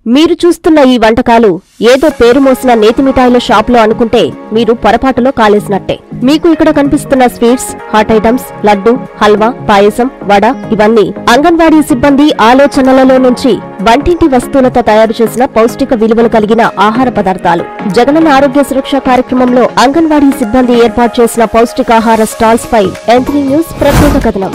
మీరు చూస్తున్న ఈ వంటకాలు ఏదో పేరు మోసిన నేతి మిఠాయిల షాప్లో అనుకుంటే మీరు పొరపాటులో కాలేసినట్టే మీకు ఇక్కడ కనిపిస్తున్న స్వీట్స్ హాట్ ఐటమ్స్ లడ్డు హల్వా పాయసం వడ ఇవన్నీ అంగన్వాడీ సిబ్బంది ఆలోచనలలో నుంచి వంటింటి వస్తువులతో తయారు చేసిన పౌష్టిక విలువలు కలిగిన ఆహార పదార్థాలు జగనన్న ఆరోగ్య సురక్ష కార్యక్రమంలో అంగన్వాడీ సిబ్బంది ఏర్పాటు చేసిన పౌష్టికాహార స్టాల్స్ పై ఎంత్రీ న్యూస్ ప్రత్యేక కథనం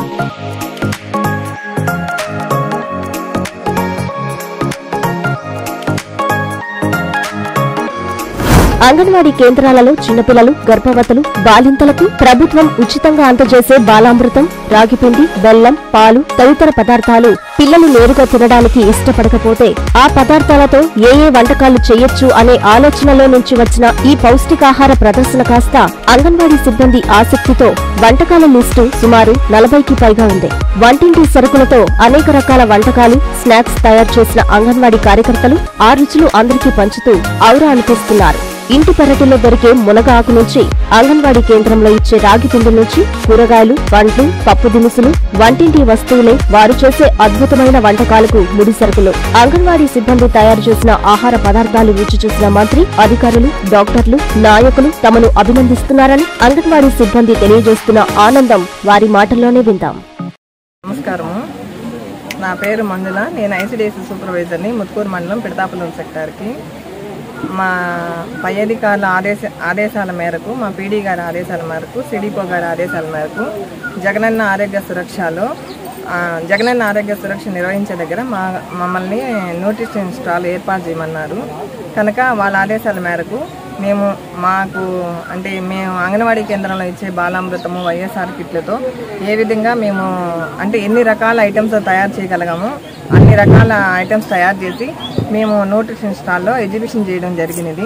అంగన్వాడీ కేంద్రాలలో చిన్నపిల్లలు గర్భవతులు బాలింతలకు ప్రభుత్వం ఉచితంగా అందజేసే బాలామృతం రాగిపిండి బెల్లం పాలు తదితర పదార్థాలు పిల్లలు నేరుగా తినడానికి ఇష్టపడకపోతే ఆ పదార్థాలతో ఏ ఏ వంటకాలు చేయొచ్చు అనే ఆలోచనలో నుంచి వచ్చిన ఈ పౌష్టికాహార ప్రదర్శన కాస్త అంగన్వాడీ సిబ్బంది ఆసక్తితో వంటకాల లిస్టు సుమారు నలభైకి పైగా ఉంది వంటింటి సరుకులతో అనేక రకాల వంటకాలు స్నాక్స్ తయారు చేసిన అంగన్వాడీ కార్యకర్తలు ఆ రుచులు అందరికీ పంచుతూ ఔరా అనిపిస్తున్నారు ఇంటి పెరటిలో దొరికే మునగ ఆకు నుంచి అంగన్వాడీ కేంద్రంలో ఇచ్చే రాగి పిండి నుంచి కూరగాయలు పండ్లు పప్పు దినుసులు వంటింటి వస్తువులే వారు చేసే అద్భుతమైన వంటకాలకు ముడి సరుకులు అంగన్వాడీ సిబ్బంది తయారు చేసిన ఆహార పదార్థాలు రుచి చూసిన మంత్రి అధికారులు డాక్టర్లు నాయకులు తమను అభినందిస్తున్నారని అంగన్వాడీ సిబ్బంది తెలియజేస్తున్న ఆనందం వారి మాటల్లోనే విందాం నమస్కారము నా పేరు మంజుల నేను ఐసిడిఎస్ సూపర్వైజర్ని ముత్కూరు మండలం పిడతాపురం సెక్టార్కి మా పై అధికారుల ఆదేశ ఆదేశాల మేరకు మా పీడీ గారి ఆదేశాల మేరకు సిడిపో గారి ఆదేశాల మేరకు జగనన్న ఆరోగ్య సురక్షలో ఆ, జగనన్న ఆరోగ్య సురక్ష నిర్వహించే దగ్గర మా మమ్మల్ని న్యూట్రిషన్ స్టాల్ ఏర్పాటు చేయమన్నారు కనుక వాళ్ళ ఆదేశాల మేరకు మేము మాకు అంటే మేము అంగన్వాడీ కేంద్రంలో ఇచ్చే బాలామృతము వైఎస్ఆర్ కిట్లతో ఏ విధంగా మేము అంటే ఎన్ని రకాల ఐటమ్స్ తయారు చేయగలగామో అన్ని రకాల ఐటమ్స్ తయారు చేసి మేము న్యూట్రిషన్ స్టాల్లో ఎగ్జిబిషన్ చేయడం జరిగినది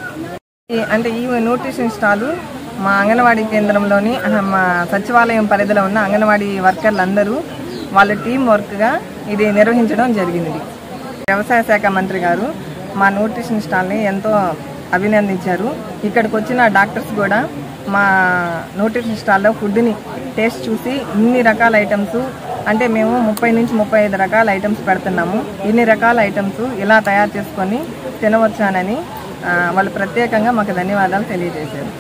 ఈ- అంటే ఈ న్యూట్రిషన్ స్టాలు మా అంగన్వాడీ కేంద్రంలోని ఆహా, మా సచివాలయం పరిధిలో ఉన్న అంగన్వాడీ వర్కర్లు అందరూ వాళ్ళ టీం వర్క్గా ఇది నిర్వహించడం జరిగింది వ్యవసాయ శాఖ మంత్రి గారు మా న్యూట్రిషన్ స్టాల్ని ఎంతో అభినందించారు ఇక్కడికి వచ్చిన డాక్టర్స్ కూడా మా న్యూట్రిషన్ స్టాల్లో ఫుడ్ని టేస్ట్ చూసి ఇన్ని రకాల ఐటమ్స్ అంటే మేము ముప్పై నుంచి ముప్పై ఐదు రకాల ఐటమ్స్ పెడుతున్నాము ఇన్ని రకాల ఐటమ్స్ ఇలా తయారు చేసుకొని తినవచ్చానని ఆ, వాళ్ళు ప్రత్యేకంగా మాకు ధన్యవాదాలు తెలియజేశారు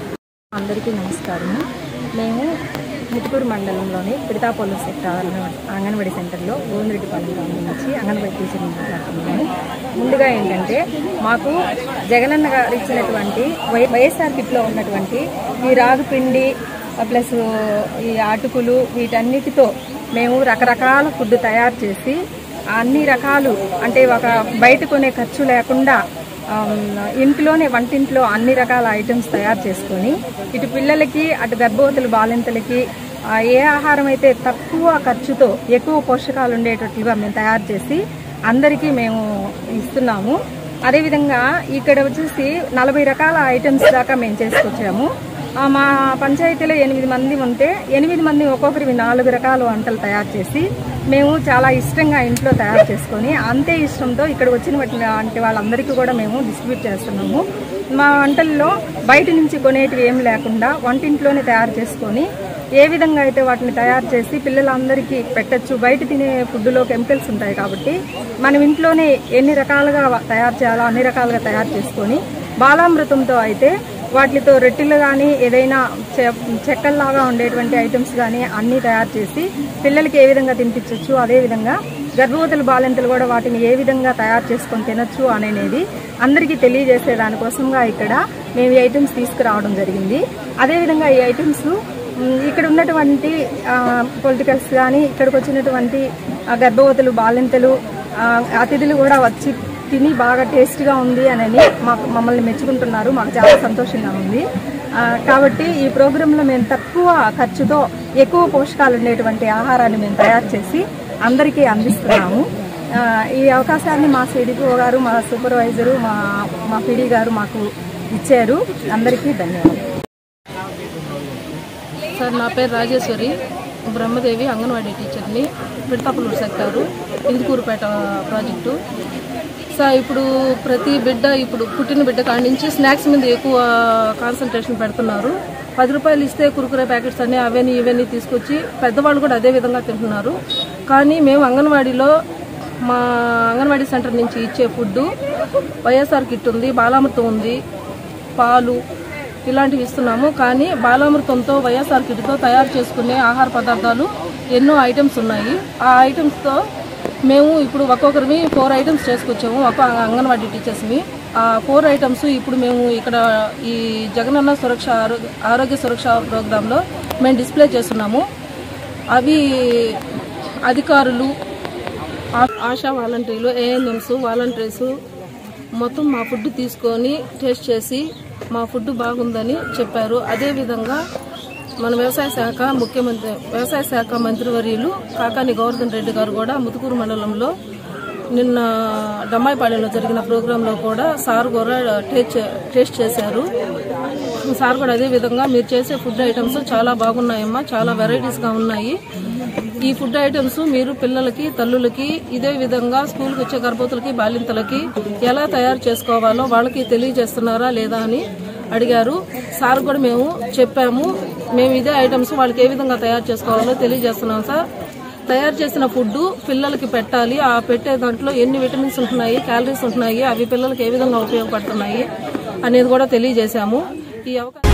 అందరికీ నమస్కారము మేము ముతుకూరు మండలంలోని పిడతాపల్లి సెక్టార్ అంగన్వాడీ సెంటర్లో గోవిందరెడ్డిపాలెం గ్రామం నుంచి అంగన్వాడీ టీచర్ మాట్లాడుతున్నాము ముందుగా ఏంటంటే మాకు జగనన్న గారు ఇచ్చినటువంటి వై వైఎస్ఆర్ కిట్లో ఉన్నటువంటి ఈ రాగిపిండి ప్లస్ ఈ అటుకులు వీటన్నిటితో మేము రకరకాల ఫుడ్ తయారు చేసి అన్ని రకాలు అంటే ఒక బయట కొనే ఖర్చు లేకుండా ఆమ్, ఇంట్లోనే వంటింట్లో అన్ని రకాల ఐటమ్స్ తయారు చేసుకొని ఇటు పిల్లలకి అటు గర్భవతులు బాలింతలకి ఆ, ఏ ఆహారం అయితే తక్కువ ఖర్చుతో ఎక్కువ పోషకాలు ఉండేటట్లుగా మేము తయారు చేసి అందరికీ మేము ఇస్తున్నాము అదేవిధంగా ఇక్కడ వచ్చేసి నలభై రకాల ఐటమ్స్ దాకా మేము చేసుకొచ్చాము ఆ, మా పంచాయతీలో ఎనిమిది మంది ఉంటే ఎనిమిది మంది ఒక్కొక్కరికి నాలుగు రకాల వంటలు తయారు చేసి మేము చాలా ఇష్టంగా ఇంట్లో తయారు చేసుకొని అంతే ఇష్టంతో ఇక్కడ వచ్చిన వంటి వాళ్ళందరికీ కూడా మేము డిస్ట్రిబ్యూట్ చేస్తున్నాము మా వంటల్లో బయట నుంచి కొనేటివి ఏం లేకుండా వంటింట్లోనే తయారు చేసుకొని ఏ విధంగా అయితే వాటిని తయారు చేసి పిల్లలందరికీ పెట్టచ్చు బయట తినే ఫుడ్లో కెమికల్స్ ఉంటాయి కాబట్టి మనం ఇంట్లోనే ఎన్ని రకాలుగా తయారు చేయాలో అన్ని రకాలుగా తయారు చేసుకొని బాలామృతంతో అయితే వాటితో రొట్టెలు కానీ ఏదైనా చె- చెక్కల్లాగా ఉండేటువంటి ఐటమ్స్ కానీ అన్నీ తయారు చేసి పిల్లలకి ఏ విధంగా తినిపించవచ్చు అదేవిధంగా గర్భవతుల బాలింతలు కూడా వాటిని ఏ విధంగా తయారు చేసుకొని తినొచ్చు అనేది అందరికీ తెలియజేసే దానికోసంగా ఇక్కడ మేము ఈ ఐటమ్స్ తీసుకురావడం జరిగింది అదేవిధంగా ఈ ఐటమ్స్ మ్, ఇక్కడ ఉన్నటువంటి పొలిటికల్స్ కానీ ఇక్కడికి వచ్చినటువంటి ఆ, గర్భవతులు బాలింతలు ఆ, అతిథులు కూడా వచ్చి తిని బాగా టేస్ట్గా ఉంది అని మాకు మమ్మల్ని మెచ్చుకుంటున్నారు మాకు చాలా సంతోషంగా ఉంది ఆ, కాబట్టి ఈ ప్రోగ్రాంలో మేము తక్కువ ఖర్చుతో ఎక్కువ పోషకాలు ఉండేటువంటి ఆహారాన్ని మేము తయారు చేసి అందరికీ అందిస్తున్నాము ఆ, ఈ అవకాశాన్ని మా సిడిపో గారు మా సూపర్వైజరు మా మా పిడి గారు మాకు ఇచ్చారు అందరికీ ధన్యవాదాలు సార్ నా పేరు రాజేశ్వరి బ్రహ్మదేవి అంగన్వాడీ టీచర్ని Pidathapuluru sector Indukurpet project sir ఇప్పుడు ప్రతి బిడ్డ ఇప్పుడు పుట్టిన బిడ్డ కాడి నుంచి స్నాక్స్ మీద ఎక్కువ కాన్సన్ట్రేషన్ పెడుతున్నారు పది రూపాయలు ఇస్తే కురుకురే ప్యాకెట్స్ అన్నీ అవన్నీ ఇవన్నీ తీసుకొచ్చి పెద్దవాళ్ళు కూడా అదే విధంగా తింటున్నారు కానీ మేము అంగన్వాడీలో మా అంగన్వాడీ సెంటర్ నుంచి ఇచ్చే ఫుడ్ వైఎస్ఆర్ కిట్ ఉంది బాలామృతం ఉంది పాలు ఇలాంటివి ఇస్తున్నాము కానీ బాలామృతంతో వైఎస్ఆర్ కిట్తో తయారు చేసుకునే ఆహార పదార్థాలు ఎన్నో ఐటమ్స్ ఉన్నాయి ఆ ఐటమ్స్తో మేము ఇప్పుడు ఒక్కొక్కరిని ఫోర్ ఐటమ్స్ చేసుకొచ్చాము ఒక అంగన్వాడీ టీచర్స్ని ఆ ఫోర్ ఐటమ్స్ ఇప్పుడు మేము ఇక్కడ ఈ జగనన్న సురక్ష ఆరోగ్య ఆరోగ్య సురక్ష ప్రోగ్రాంలో మేము డిస్ప్లే చేస్తున్నాము అవి అధికారులు ఆ- ఆశా వాలంటీర్లు ఏఎన్ఎంస్ వాలంటీర్స్ మొత్తం మా ఫుడ్ తీసుకొని టేస్ట్ చేసి మా ఫుడ్ బాగుందని చెప్పారు అదేవిధంగా మన వ్యవసాయ శాఖ ముఖ్యమంత్రి వ్యవసాయ శాఖ మంత్రివర్యులు కాకాని గోవర్ధన్ రెడ్డి గారు కూడా ముతుకూరు మండలంలో నిన్న డమ్మాయిపాలెంలో జరిగిన ప్రోగ్రాంలో కూడా సార్ కూడా టేస్ట్ టేస్ట్ చేశారు సార్ కూడా అదే విధంగా మీరు చేసే ఫుడ్ ఐటమ్స్ చాలా బాగున్నాయమ్మా చాలా వెరైటీస్గా ఉన్నాయి ఈ ఫుడ్ ఐటమ్స్ మీరు పిల్లలకి తల్లులకి ఇదే విధంగా స్కూల్కి వచ్చే గర్భవతులకి బాలింతలకి ఎలా తయారు చేసుకోవాలో వాళ్ళకి తెలియజేస్తున్నారా లేదా అని అడిగారు సార్ కూడా మేము చెప్పాము మేము ఇదే ఐటమ్స్ వాళ్ళకి ఏ విధంగా తయారు చేసుకోవాలో తెలియజేస్తున్నాం సార్ తయారు చేసిన ఫుడ్ పిల్లలకి పెట్టాలి ఆ పెట్టే దాంట్లో ఎన్ని విటమిన్స్ ఉంటున్నాయి క్యాలరీస్ ఉంటున్నాయి అవి పిల్లలకి ఏ విధంగా ఉపయోగపడుతున్నాయి అనేది కూడా తెలియజేశాము ఈ అవకాశం